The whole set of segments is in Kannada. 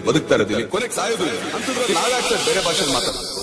ಬದುಕ್ತಾ ಇರೋದಿಲ್ಲ ಕೊನೆಗೆ ಸಾಯೋದು ಇಲ್ಲ. ಅಂಥದ್ರಲ್ಲಿ ನಾವ್ಯಾಕೆ ಸರ್ ಬೇರೆ ಭಾಷೆಯಲ್ಲಿ ಮಾತಾಡ್ಬೇಕು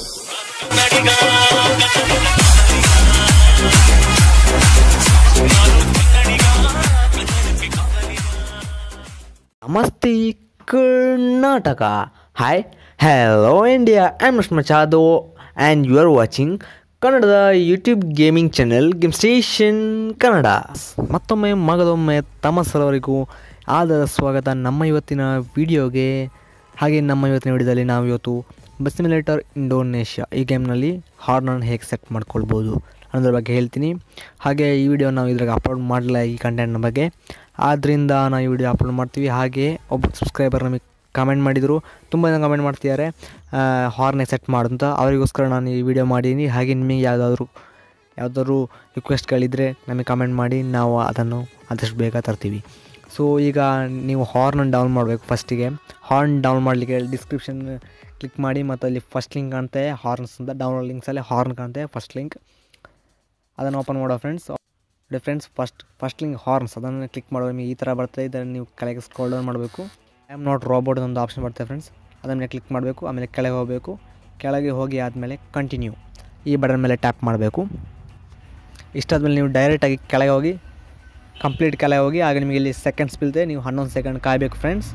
ನಮಸ್ತೆ Karnataka hi hello India I'm Machado and you are watching ಕನ್ನಡದ YouTube gaming channel Game Station Kannada ಮತ್ತೊಮ್ಮೆ ಮಗದೊಮ್ಮೆ ತಮ್ಮ ಸಲವರಿಗೂ ಆದ ಸ್ವಾಗತ ನಮ್ಮ ಇವತ್ತಿನ ವಿಡಿಯೋಗೆ ಹಾಗೆ ನಮ್ಮ ಇವತ್ತಿನ ವಿಡಿಯೋದಲ್ಲಿ ನಾವು ಇವತ್ತು ಬಸ್ ಸಿಮ್ಯುಲೇಟರ್ ಇಂಡೋನೇಷ್ಯಾ ಈ ಗೇಮ್ನಲ್ಲಿ ಹಾರ್ನನ್ನು ಹೇಗೆ ಸೆಟ್ ಮಾಡ್ಕೊಳ್ಬೋದು ಅನ್ನೋದ್ರ ಬಗ್ಗೆ ಹೇಳ್ತೀನಿ ಹಾಗೆ ಈ ವಿಡಿಯೋ ನಾವು ಇದ್ರಾಗ ಅಪ್ಲೋಡ್ ಮಾಡಲಿಲ್ಲ ಈ ಕಂಟೆಂಟ್ನ ಬಗ್ಗೆ ಆದ್ದರಿಂದ ನಾವು ಈ ವಿಡಿಯೋ ಅಪ್ಲೋಡ್ ಮಾಡ್ತೀವಿ ಹಾಗೆ ಒಬ್ಬ ಸಬ್ಸ್ಕ್ರೈಬರ್ ನಮಗೆ ಕಮೆಂಟ್ ಮಾಡಿದರು ತುಂಬ ಜನ ಕಮೆಂಟ್ ಮಾಡ್ತಿದ್ದಾರೆ ಹಾರ್ನೆ ಸೆಟ್ ಮಾಡು ಅಂತ ಅವರಿಗೋಸ್ಕರ ನಾನು ಈ ವಿಡಿಯೋ ಮಾಡೀನಿ ಹಾಗೆ ನಿಮಗೆ ಯಾವುದಾದ್ರೂ ಯಾವುದಾದ್ರೂ ರಿಕ್ವೆಸ್ಟ್ಗಳಿದ್ದರೆ ನಮಗೆ ಕಮೆಂಟ್ ಮಾಡಿ ನಾವು ಅದನ್ನು ಆದಷ್ಟು ಬೇಗ ತರ್ತೀವಿ ಸೊ ಈಗ ನೀವು ಹಾರ್ನನ್ನು ಡೌನ್ ಮಾಡಬೇಕು ಫಸ್ಟಿಗೆ ಹಾರ್ನ್ ಡೌನ್ ಮಾಡಲಿಕ್ಕೆ ಡಿಸ್ಕ್ರಿಪ್ಷನ್ ಕ್ಲಿಕ್ ಮಾಡಿ ಮತ್ತು ಅಲ್ಲಿ ಫಸ್ಟ್ ಲಿಂಕ್ ಕಾಣುತ್ತೆ ಹಾರ್ನ್ಸ್ ಅಂತ ಡೌನ್ಲೋಡ್ ಲಿಂಕ್ಸಲ್ಲಿ ಹಾರ್ನ್ ಕಾಣುತ್ತೆ ಫಸ್ಟ್ ಲಿಂಕ್ ಅದನ್ನು ಓಪನ್ ಮಾಡೋ ಫ್ರೆಂಡ್ಸ್ ನೋಡಿ friends first first link horns ಅದನ್ನು ಕ್ಲಿಕ್ ಮಾಡೋ ನಿಮಗೆ ಈ ಥರ ಬರ್ತದೆ ಇದನ್ನು ನೀವು ಕೆಳಗೆ ಸ್ಕ್ರೋಲ್ ಡೌನ್ ಮಾಡಬೇಕು ಐ ಆಮ್ ನಾಟ್ ರೋಬೋಟ್ ಒಂದು ಆಪ್ಷನ್ ಬರ್ತದೆ ಫ್ರೆಂಡ್ಸ್ ಅದನ್ನು ಕ್ಲಿಕ್ ಮಾಡಬೇಕು ಆಮೇಲೆ ಕೆಳಗೆ ಹೋಗಬೇಕು ಕೆಳಗೆ ಹೋಗಿ ಆದಮೇಲೆ ಕಂಟಿನ್ಯೂ ಈ ಬಟನ್ ಮೇಲೆ ಟ್ಯಾಪ್ ಮಾಡಬೇಕು ಇಷ್ಟಾದ್ಮೇಲೆ ನೀವು ಡೈರೆಕ್ಟಾಗಿ ಕೆಳಗೆ ಹೋಗಿ ಕಂಪ್ಲೀಟ್ ಕೆಳಗೆ ಹೋಗಿ ಆಗ ನಿಮಗೆ ಇಲ್ಲಿ ಸೆಕೆಂಡ್ಸ್ ಬೀಳ್ತದೆ ನೀವು ಹನ್ನೊಂದು ಸೆಕೆಂಡ್ ಕಾಯಬೇಕು ಫ್ರೆಂಡ್ಸ್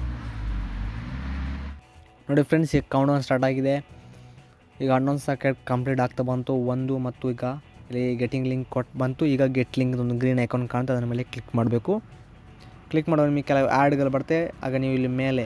ನೋಡಿ ಫ್ರೆಂಡ್ಸ್ ಈಗ ಕೌಂಟ್ ಡೌನ್ ಸ್ಟಾರ್ಟ್ ಆಗಿದೆ ಈಗ ಹನ್ನೊಂದು ಸೆಕೆಂಡ್ ಕಂಪ್ಲೀಟ್ ಆಗ್ತಾ ಬಂತು ಒಂದು ಮತ್ತು ಈಗ ಇಲ್ಲಿ ಗೆಟಿಂಗ್ ಲಿಂಕ್ ಕೊಟ್ಟು ಬಂತು ಈಗ ಗೆಟ್ ಲಿಂಕ್ ಒಂದು ಗ್ರೀನ್ ಐಕಾನ್ ಕಾಣ್ತಾ ಅದರ ಮೇಲೆ ಕ್ಲಿಕ್ ಮಾಡಬೇಕು ಕ್ಲಿಕ್ ಮಾಡೋ ನಿಮಗೆ ಕೆಲವು ಆ್ಯಡ್ಗಳು ಬರುತ್ತೆ ಆಗ ನೀವು ಇಲ್ಲಿ ಮೇಲೆ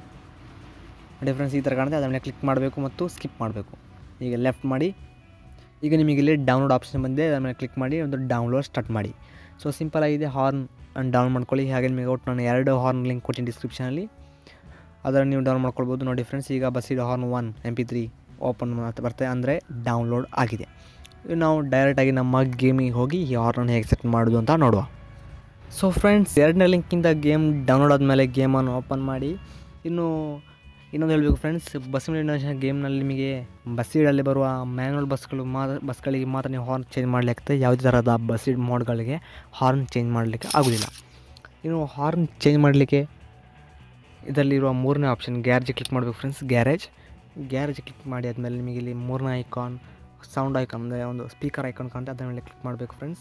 ಡಿಫ್ರೆನ್ಸ್ ಈ ಥರ ಕಾಣುತ್ತೆ ಅದರ ಮೇಲೆ ಕ್ಲಿಕ್ ಮಾಡಬೇಕು ಮತ್ತು ಸ್ಕಿಪ್ ಮಾಡಬೇಕು ಈಗ ಲೆಫ್ಟ್ ಮಾಡಿ ಈಗ ನಿಮಗೆ ಇಲ್ಲಿ ಡೌನ್ಲೋಡ್ ಆಪ್ಷನ್ ಬಂದಿದೆ ಅದರ ಮೇಲೆ ಕ್ಲಿಕ್ ಮಾಡಿ ಒಂದು ಡೌನ್ಲೋಡ್ ಸ್ಟಾರ್ಟ್ ಮಾಡಿ ಸೊ ಸಿಂಪಲ್ ಆಗಿದೆ ಹಾರ್ನ್ ಡೌನ್ ಮಾಡ್ಕೊಳ್ಳಿ ಹಾಗೆ ನಿಮಗೆ ಒಟ್ಟು ನಾನು ಎರಡು ಹಾರ್ನ್ ಲಿಂಕ್ ಕೊಟ್ಟಿನಿ ಡಿಸ್ಕ್ರಿಪ್ಷನಲ್ಲಿ ಅದನ್ನು ನೀವು ಡೌನ್ ಮಾಡ್ಕೊಳ್ಬೋದು ನೋಡಿ ಫ್ರೆಂಡ್ಸ್ ಈಗ Bussid horn one M P three open ಅಂತ ಬರ್ತದೆ ಅಂದರೆ ಡೌನ್ಲೋಡ್ ಆಗಿದೆ ಇನ್ನು ನಾವು ಡೈರೆಕ್ಟಾಗಿ ನಮ್ಮ ಗೇಮಿಗೆ ಹೋಗಿ ಈ ಹಾರ್ನನ್ನು ಹೇಗೆ ಸೆಟ್ ಮಾಡೋದು ಅಂತ ನೋಡುವ ಸೊ ಫ್ರೆಂಡ್ಸ್ ಎರಡನೇ ಲಿಂಕಿಂದ ಗೇಮ್ ಡೌನ್ಲೋಡ್ ಆದಮೇಲೆ ಗೇಮನ್ನು ಓಪನ್ ಮಾಡಿ ಇನ್ನು ಇನ್ನೊಂದು ಹೇಳಬೇಕು ಫ್ರೆಂಡ್ಸ್ ಬಸ್ ಇಂಡೋನೇಷನ್ ಗೇಮ್ನಲ್ಲಿ ನಿಮಗೆ ಬಸ್ಸೀಡಲ್ಲಿ ಬರುವ ಮ್ಯಾನ್ಯಲ್ ಬಸ್ಗಳು ಮಾ ಬಸ್ಗಳಿಗೆ ಮಾತ್ರ ನೀವು ಹಾರ್ನ್ ಚೇಂಜ್ ಮಾಡಲಿಕ್ಕೆ ಯಾವುದೇ ಥರದ ಬಸ್ಸೀಡ್ ಮೋಡ್ಗಳಿಗೆ ಹಾರ್ನ್ ಚೇಂಜ್ ಮಾಡಲಿಕ್ಕೆ ಆಗೋದಿಲ್ಲ ಇನ್ನು ಹಾರ್ನ್ ಚೇಂಜ್ ಮಾಡಲಿಕ್ಕೆ ಇದರಲ್ಲಿರುವ ಮೂರನೇ ಆಪ್ಷನ್ ಗ್ಯಾರೇಜ್ ಕ್ಲಿಕ್ ಮಾಡಬೇಕು ಫ್ರೆಂಡ್ಸ್ ಗ್ಯಾರೇಜ್ ಗ್ಯಾರೇಜ್ ಕ್ಲಿಕ್ ಮಾಡಿ ಆದಮೇಲೆ ನಿಮಗೆ ಇಲ್ಲಿ ಮೂರನೇ ಐಕಾನ್ ಸೌಂಡ್ ಐಕಾನ್ ಅಂದರೆ ಒಂದು ಸ್ಪೀಕರ್ ಐಕಾನ್ ಕಾಣುತ್ತೆ ಅದರ ಮೇಲೆ ಕ್ಲಿಕ್ ಮಾಡಬೇಕು ಫ್ರೆಂಡ್ಸ್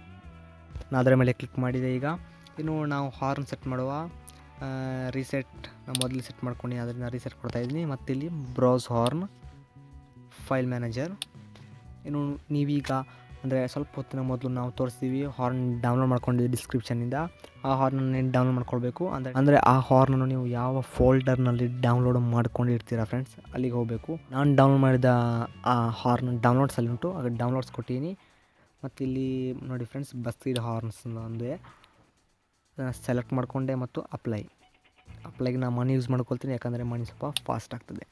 ನಾನು ಅದರ ಮೇಲೆ ಕ್ಲಿಕ್ ಮಾಡಿದೆ ಈಗ ಇನ್ನು ನಾವು ಹಾರ್ನ್ ಸೆಟ್ ಮಾಡುವ ರೀಸೆಟ್ ನಾನು ಮೊದಲು ಸೆಟ್ ಮಾಡ್ಕೊಂಡು ಅದರಿಂದ ರೀಸೆಟ್ ಕೊಡ್ತಾಯಿದ್ದೀನಿ ಮತ್ತು ಇಲ್ಲಿ ಬ್ರೌಸ್ ಹಾರ್ನ್ ಫೈಲ್ ಮ್ಯಾನೇಜರ್ ಇನ್ನು ನೀವೀಗ ಅಂದರೆ ಸ್ವಲ್ಪ ಹೊತ್ತಿನ ಮೊದಲು ನಾವು ತೋರಿಸ್ತೀವಿ ಹಾರ್ನ್ ಡೌನ್ಲೋಡ್ ಮಾಡ್ಕೊಂಡಿದ್ದೀವಿ ಡಿಸ್ಕ್ರಿಪ್ಷನಿಂದ ಆ ಹಾರ್ನನ್ನು ಡೌನ್ಲೋಡ್ ಮಾಡ್ಕೊಳ್ಬೇಕು ಅಂದರೆ ಅಂದರೆ ಆ ಹಾರ್ನನ್ನು ನೀವು ಯಾವ ಫೋಲ್ಡರ್ನಲ್ಲಿ ಡೌನ್ಲೋಡ್ ಮಾಡ್ಕೊಂಡಿರ್ತೀರಾ ಫ್ರೆಂಡ್ಸ್ ಅಲ್ಲಿಗೆ ಹೋಗಬೇಕು ನಾನು ಡೌನ್ಲೋಡ್ ಮಾಡಿದ ಆ ಹಾರ್ನ್ ಡೌನ್ಲೋಡ್ಸಲ್ಲಿ ಉಂಟು ಆಗ ಡೌನ್ಲೋಡ್ಸ್ ಕೊಟ್ಟಿದ್ದೀನಿ ಮತ್ತು ಇಲ್ಲಿ ನೋಡಿ ಫ್ರೆಂಡ್ಸ್ ಬಸ್ಸೀಡ್ ಹಾರ್ನ್ಸ್ ಒಂದೇ ಅದನ್ನು ಸೆಲೆಕ್ಟ್ ಮಾಡಿಕೊಂಡೆ ಮತ್ತು ಅಪ್ಲೈ ಅಪ್ಲೈಗೆ ನಾನು ಮನಿ ಯೂಸ್ ಮಾಡ್ಕೊಳ್ತೀನಿ ಯಾಕಂದರೆ ಮನಿ ಸ್ವಲ್ಪ ಫಾಸ್ಟ್ ಆಗ್ತದೆ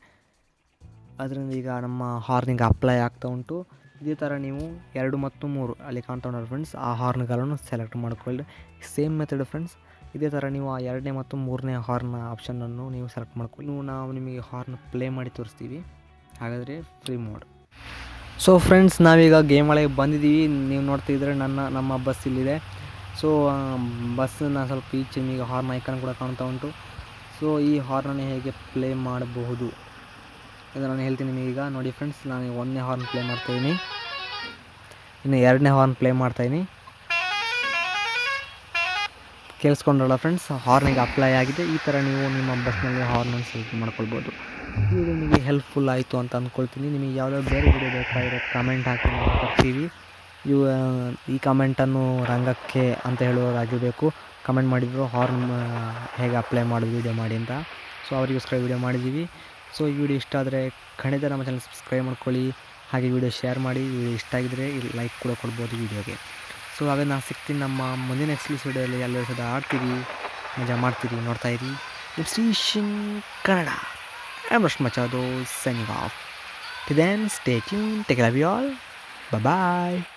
ಅದರಿಂದ ಈಗ ನಮ್ಮ ಹಾರ್ನಿಗೆ ಅಪ್ಲೈ ಆಗ್ತಾ ಉಂಟು ಇದೇ ಥರ ನೀವು ಎರಡು ಮತ್ತು ಮೂರು ಅಲ್ಲಿ ಕಾಣ್ತಾ ಉಂಟು ಫ್ರೆಂಡ್ಸ್ ಆ ಹಾರ್ನ್ಗಳನ್ನು ಸೆಲೆಕ್ಟ್ ಮಾಡ್ಕೊಳ್ಳಿ ಸೇಮ್ ಮೆಥಡ್ ಫ್ರೆಂಡ್ಸ್ ಇದೇ ಥರ ನೀವು ಆ ಎರಡನೇ ಮತ್ತು ಮೂರನೇ ಹಾರ್ನ್ ಆಪ್ಷನನ್ನು ನೀವು ಸೆಲೆಕ್ಟ್ ಮಾಡ್ಕೊಳ್ಳಿ ನೀವು ನಾವು ನಿಮಗೆ ಹಾರ್ನ್ ಪ್ಲೇ ಮಾಡಿ ತೋರಿಸ್ತೀವಿ ಹಾಗಾದರೆ ಫ್ರೀ ಮೋಡ್ ಸೊ ಫ್ರೆಂಡ್ಸ್ ನಾವೀಗ ಗೇಮ್ ಒಳಗೆ ಬಂದಿದ್ದೀವಿ ನೀವು ನೋಡ್ತಿದ್ರೆ ನನ್ನ ನಮ್ಮ ಬಸ್ ಇಲ್ಲಿದೆ ಸೊ ಬಸ್ಸನ್ನ ಸ್ವಲ್ಪ ಈಚೆ ನಿಮಗೆ ಹಾರ್ನ್ ಐಕಾನ್ ಕೂಡ ಕಾಣ್ತಾ ಉಂಟು ಸೊ ಈ ಹಾರ್ನನ್ನು ಹೇಗೆ ಪ್ಲೇ ಮಾಡಬಹುದು ಇದು ನಾನು ಹೇಳ್ತೀನಿ ನಿಮಗೀಗ ನೋಡಿ ಫ್ರೆಂಡ್ಸ್ ನಾನು ಒಂದನೇ ಹಾರ್ನ್ ಪ್ಲೇ ಮಾಡ್ತಾಯಿದ್ದೀನಿ ಇನ್ನು ಎರಡನೇ ಹಾರ್ನ್ ಪ್ಲೇ ಮಾಡ್ತಾಯಿದ್ದೀನಿ ಕೇಳಿಸ್ಕೊಂಡ್ರಲ್ಲ ಫ್ರೆಂಡ್ಸ್ ಹಾರ್ನಿಗೆ ಅಪ್ಲೈ ಆಗಿದೆ ಈ ಥರ ನೀವು ನಿಮ್ಮ ಬಸ್ನಲ್ಲಿ ಹಾರ್ನನ್ನು ಸೆಲೆಕ್ಟ್ ಮಾಡ್ಕೊಳ್ಬೋದು ಈ ವಿಡಿಯೋ ನಿಮಗೆ ಹೆಲ್ಪ್ಫುಲ್ ಆಯಿತು ಅಂತ ಅಂದ್ಕೊಳ್ತೀನಿ ನಿಮಗೆ ಯಾವುದಾದ್ರು ಬೇರೆ ವಿಡಿಯೋ ಬೇಕಾದರೆ ಕಮೆಂಟ್ ಹಾಕಿ ನಾವು ಕೊಡ್ತೀವಿ ಇವು ಈ ಕಮೆಂಟನ್ನು ರಂಗಕ್ಕೆ ಅಂತ ಹೇಳುವವರಾಗಿರಬೇಕು ಕಮೆಂಟ್ ಮಾಡಿದ್ರು ಹಾರ್ನ್ ಹೇಗೆ ಅಪ್ಲೈ ಮಾಡೋದು ವೀಡಿಯೋ ಮಾಡಿ ಅಂತ ಸೊ ಅವರಿಗೋಸ್ಕರ ವೀಡಿಯೋ ಮಾಡಿದ್ದೀವಿ ಸೊ ಈ ವಿಡಿಯೋ ಇಷ್ಟ ಆದರೆ ಖಂಡಿತ ನಮ್ಮ ಚಾನಲ್ ಸಬ್ಸ್ಕ್ರೈಬ್ ಮಾಡ್ಕೊಳ್ಳಿ ಹಾಗೆ ವಿಡಿಯೋ ಶೇರ್ ಮಾಡಿ ವಿಡಿಯೋ ಇಷ್ಟ ಆಗಿದ್ದರೆ ಲೈಕ್ ಕೂಡ ಕೊಡ್ಬೋದು ವಿಡಿಯೋಗೆ ಸೊ ಹಾಗೆ ನಾನು ಸಿಗ್ತೀನಿ ನಮ್ಮ ಮುಂದಿನ ಎಕ್ಸ್ಕ್ಲೂಸ್ ವಿಡಿಯೋದಲ್ಲಿ ಎಲ್ಲರೂ ಸದಾ ಆಡ್ತೀರಿ ಮಜಾ ಮಾಡ್ತೀರಿ ನೋಡ್ತಾ ಇರಿ Station Kannada I am Rush Machado signing off then stay tune take love you all bye